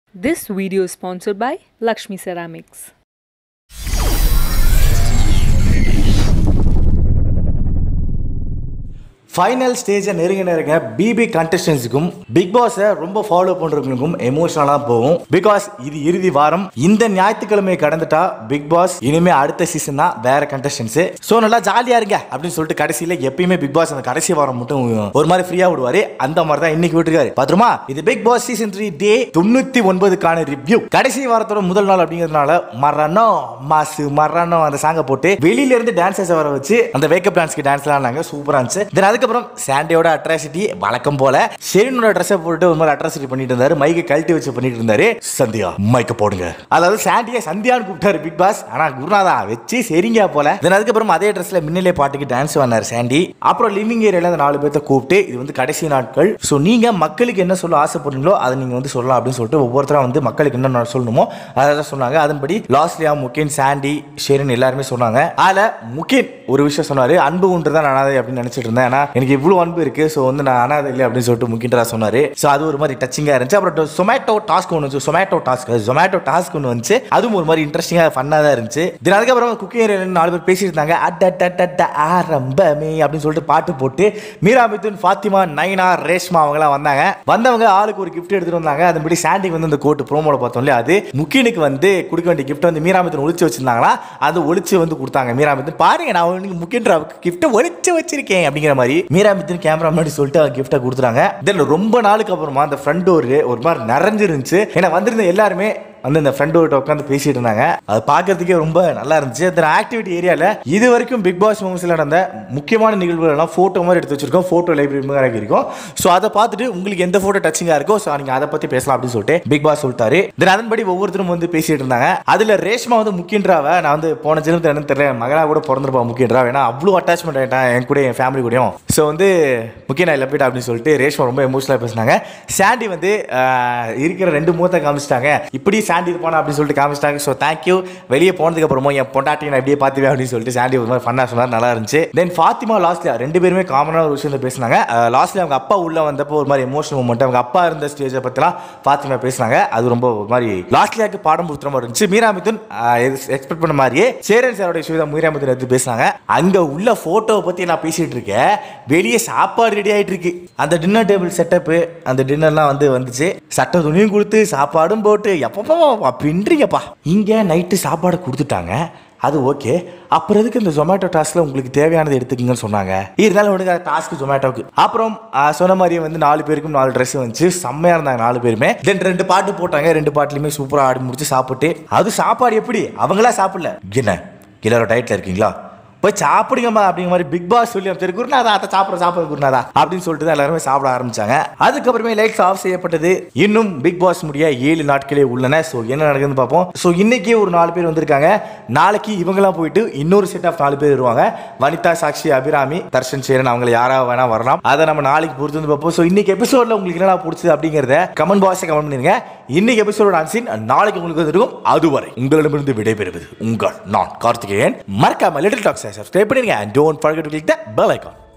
This video is sponsored by Lakshmi Ceramics. Final ஸ்டேஜை நெருங்க நெருங்க பிபி கண்டஸ்டன்ஸுக்கும் பிக் பாஸை ரொம்ப ஃபாலோ பண்றவங்களுக்கும் எமோஷனலாக போகும் பிகாஸ் இது இறுதி வாரம் இந்த ஞாயிற்றுக்கிழமை கடந்துட்டா பிக் பாஸ் இனிமே அடுத்த சீசன் தான் வேற கண்டஸ்டன்ஸ் ஸோ நல்லா ஜாலியா இருங்க அப்படின்னு சொல்லிட்டு கடைசியில் எப்பயுமே பிக் பாஸ் அந்த கடைசி வாரம் மட்டும் ஒரு மாதிரி ஃப்ரீயா விடுவாரு அந்த மாதிரி தான் இன்னைக்கு விட்டுருக்காரு பத்திரமா இது Bigg Boss season three day தொண்ணூத்தி ஒன்பதுக்கான ரிவ்யூ கடைசி வாரத்தோட முதல் நாள் அப்படிங்கிறதுனால மரணோ மாசு மரணோ அந்த சாங்கை போட்டு வெளியில இருந்து டான்சர்ஸ் வர வச்சு அந்த வேக்கப் டான்ஸ்க்கு டான்ஸ் ஆனாங்க சூப்பரா இருந்துச்சு தென் அதுக்கப்புறம் சாண்டியோட அட்ராசிட்டி வழக்கம் போல ஷெரினோட ட்ரெஸ்ஸை போட்டு ஒரு மாதிரி அட்ராசிட்டி பண்ணிட்டு இருந்தாரு மைக்கை கழட்டி வச்சு பண்ணிட்டு இருந்தாரு சந்தியா மைக்க போடுங்க அதாவது சாண்டியை சந்தியான்னு கூப்பிட்டாரு பிக் பாஸ் ஆனா குருநாதா வச்சு சரிங்க போல தென் அதுக்கப்புறம் அதே ட்ரெஸ்ல மின்னலே பாட்டுக்கு டான்ஸ் பண்ணாரு சாண்டி அப்புறம் லிவிங் ஏரியால அந்த நாலு பேர்த்த கூப்பிட்டு இது வந்து கடைசி நாட்கள் ஸோ நீங்க மக்களுக்கு என்ன சொல்ல ஆசைப்படுறீங்களோ அதை நீங்க வந்து சொல்லலாம் அப்படின்னு சொல்லிட்டு ஒவ்வொருத்தரா வந்து மக்களுக்கு என்ன சொல்லணுமோ அதை தான் சொன்னாங்க அதன்படி லாஸ்லியா முக்கின் சாண்டி ஷெரின் எல்லாருமே சொன்னாங்க அதுல முக்கின் ஒரு விஷயம் சொன்னாரு அன்பு ஒன்று தான் அனாதை அப்படின்னு நினைச்சிட்டு இருந்தேன் ஏன்னா எனக்கு இவ்வளவு அன்பு இருக்கு ஸோ வந்து நான் அனாதை இல்லை அப்படின்னு சொல்லிட்டு முக்கின்றா சொன்னாரு ஸோ அது ஒரு மாதிரி டச்சிங்கா இருந்துச்சு அப்புறம் சொமேட்டோ டாஸ்க் ஒன்று வந்துச்சு சொமேட்டோ டாஸ்க் ஜொமேட்டோ டாஸ்க் ஒன்று வந்துச்சு அதுவும் ஒரு மாதிரி இன்ட்ரெஸ்டிங்காக ஃபன்னாக தான் இருந்துச்சு தென் அதுக்கப்புறம் குக்கிங் ஏரியாவில் நாலு பேர் பேசிட்டு இருந்தாங்க அட் அட் அட் அட் ஆரம்பமே அப்படின்னு சொல்லிட்டு பாட்டு போட்டு மீரா மிதுன் ஃபாத்திமா நைனா ரேஷ்மா அவங்கலாம் வந்தாங்க வந்தவங்க ஆளுக்கு ஒரு கிஃப்ட் எடுத்துட்டு வந்தாங்க அதன்படி சாண்டிக்கு வந்து இந்த கோட்டு ப்ரோமோல பார்த்தோம் இல்லையா அது முக்கினுக்கு வந்து கொடுக்க வேண்டிய கிஃப்ட் வந்து மீரா மிதுன் ஒளிச்சு வச்சிருந்தாங்களா அது ஒளிச்சு வந்து கொடுத்தாங்க மீரா மிதுன் பாருங்க நான் உனக்கு முக்கியன்றாவுக்கு கிஃப்ட்டை ஒளிச்சு வச்சிருக்கேன் அப்படிங்கிற மாதிரி மீரா மிதுன் கேமரா முன்னாடி சொல்லிட்டு கிஃப்ட்டை கொடுத்துறாங்க தென் ரொம்ப நாளுக்கு அப்புறமா அந்த ஃப்ரண்ட் டோர் ஒரு மாதிரி நிறைஞ்சிருந்துச்சு ஏன்னா வந்திருந்த எல்லாருமே வந்து இந்த ஃப்ரெண்ட் கிட்ட உட்காந்து பேசிட்டு இருந்தாங்க அது பார்க்கறதுக்கே ரொம்ப நல்லா இருந்துச்சு அந்த ஆக்டிவிட்டி ஏரியாவில் இது வரைக்கும் பிக் பாஸ் மூவிஸில் நடந்த முக்கியமான நிகழ்வுகள் எல்லாம் ஃபோட்டோ மாதிரி எடுத்து வச்சிருக்கோம் ஃபோட்டோ லைப்ரரி மாதிரி இருக்கும் ஸோ அதை பார்த்துட்டு உங்களுக்கு எந்த ஃபோட்டோ டச்சிங்காக இருக்கோ ஸோ நீங்கள் அதை பற்றி பேசலாம் அப்படின்னு சொல்லிட்டு பிக் பாஸ் சொல்லிட்டாரு தென் அதன்படி ஒவ்வொருத்தரும் வந்து பேசிட்டு இருந்தாங்க அதில் ரேஷ்மா வந்து முக்கியன்றாவை நான் வந்து போன ஜென்மத்தில் என்னன்னு தெரியல என் மகளாக கூட பிறந்திருப்பா முக்கியன்றா ஏன்னா அவ்வளோ அட்டாச்மெண்ட் ஆகிட்டேன் என் கூட என் ஃபேமிலி கூடயும் ஸோ வந்து முக்கிய நான் லப்பிட்டா அப்படின்னு சொல்லிட்டு ரேஷ்மா ரொம்ப எமோஷனலாக பேசினாங்க சாண்டி வந்து ஆஹ், இருக்கிற ரெண்டு மூத்த காமிச்சிட்டாங்க இப்படி சாண்டி இருப்பானா அப்படின்னு சொல்லிட்டு காமிச்சிட்டாங்க ஸோ தேங்க்யூ வெளியே போனதுக்கு அப்புறமா என் பொண்டாட்டி நான் இப்படியே பார்த்துவேன் அப்படின்னு சொல்லிட்டு சாண்டி ஒரு மாதிரி ஃபன்னாக சொன்னார் நல்லா இருந்துச்சு தென் ஃபாத்திமா லாஸ்ட்லியா ரெண்டு பேருமே காமனான ஒரு விஷயம் பேசினாங்க லாஸ்ட்ல அவங்க அப்பா உள்ள வந்தப்போ ஒரு மாதிரி எமோஷனல் மூமெண்ட் அவங்க அப்பா இருந்த ஸ்டேஜை பற்றிலாம் ஃபாத்திமா பேசினாங்க அது ரொம்ப ஒரு மாதிரி லாஸ்ட்லியாக்கு பாடம் கொடுத்துற மாதிரி இருந்துச்சு மீரா மிதுன் எக்ஸ்பெக்ட் பண்ண மாதிரியே சேரன் சாரோட விஷயம் தான் மீரா மிதுன் எடுத்து பேசினாங்க அங்க உள்ள போட்டோவை பத்தி நான் பேசிட்டு இருக்கேன் வெளியே சாப்பாடு ரெடி ஆயிட்டு இருக்கு அந்த டின்னர் டேபிள் செட்டப்பு அந்த டின்னர்லாம் வந்து வந்துச்சு சட்ட துணியும் கொடுத்து சாப்பாடும் போட்டு எப்பப்போ பின்றீங்கப்பா இங்க நைட்டு சாப்பாடு கொடுத்துட்டாங்க அது ஓகே அப்புறம் எதுக்கு இந்த ஜொமேட்டோ டாஸ்க்ல உங்களுக்கு தேவையானது எடுத்துக்கங்கன்னு சொன்னாங்க இருந்தாலும் விடுங்க டாஸ்க் ஜொமேட்டோக்கு அப்புறம் ஆ, சொன்ன மாதிரியே வந்து நாலு பேருக்கும் நாலு ட்ரெஸ் வந்துச்சு செம்மையா இருந்தாங்க நாலு பேருமே தென் ரெண்டு பாட்டு போட்டாங்க ரெண்டு பாட்டுலையுமே சூப்பரா ஆடி முடிச்சு சாப்பிட்டு அது சாப்பாடு எப்படி அவங்களா சாப்பிடல என்ன எல்லாரும் டயட்ல இருக்கீங்களா போய் சாப்பிடுங்கம்மா அப்படிங்கிற மாதிரி பிக் பாஸ் சொல்லி சரி குருநாதா அதை சாப்பிட சாப்பிட குருநாதா அப்படின்னு சொல்லிட்டு தான் எல்லாருமே சாப்பிட ஆரம்பிச்சாங்க அதுக்கப்புறமே லைட்ஸ் ஆஃப் செய்யப்பட்டது இன்னும் பிக் பாஸ் முடிய ஏழு நாட்களே உள்ளன ஸோ என்ன நடக்குதுன்னு பார்ப்போம் ஸோ இன்னைக்கு ஒரு நாலு பேர் வந்திருக்காங்க நாளைக்கு இவங்கெல்லாம் போயிட்டு இன்னொரு செட் ஆஃப் நாலு பேர் வருவாங்க வனிதா சாக்ஷி அபிராமி தர்ஷன் சேரன் அவங்களை யாராவது வேணா வரலாம் அதை நம்ம நாளைக்கு பொறுத்து வந்து பார்ப்போம் ஸோ இன்னைக்கு எபிசோட்ல உங்களுக்கு என்னடா பிடிச்சது அப்படிங்கிறத கமெண்ட் பாக்ஸை கமெண்ட் பண்ணிருங்க இன்னைக்கு எபிசோட ஆன்சின் நாளைக்கு உங்களுக்கு வந்துருக்கும் அதுவரை உங்களிடமிருந்து விடைபெறுவது உங்கள் நான் கார்த்திகேயன் மறக்காம லிட்டில் டாக்ஸ் சப்ஸ்கிரைப் பண்ணிருங்க and don't forget to click the bell icon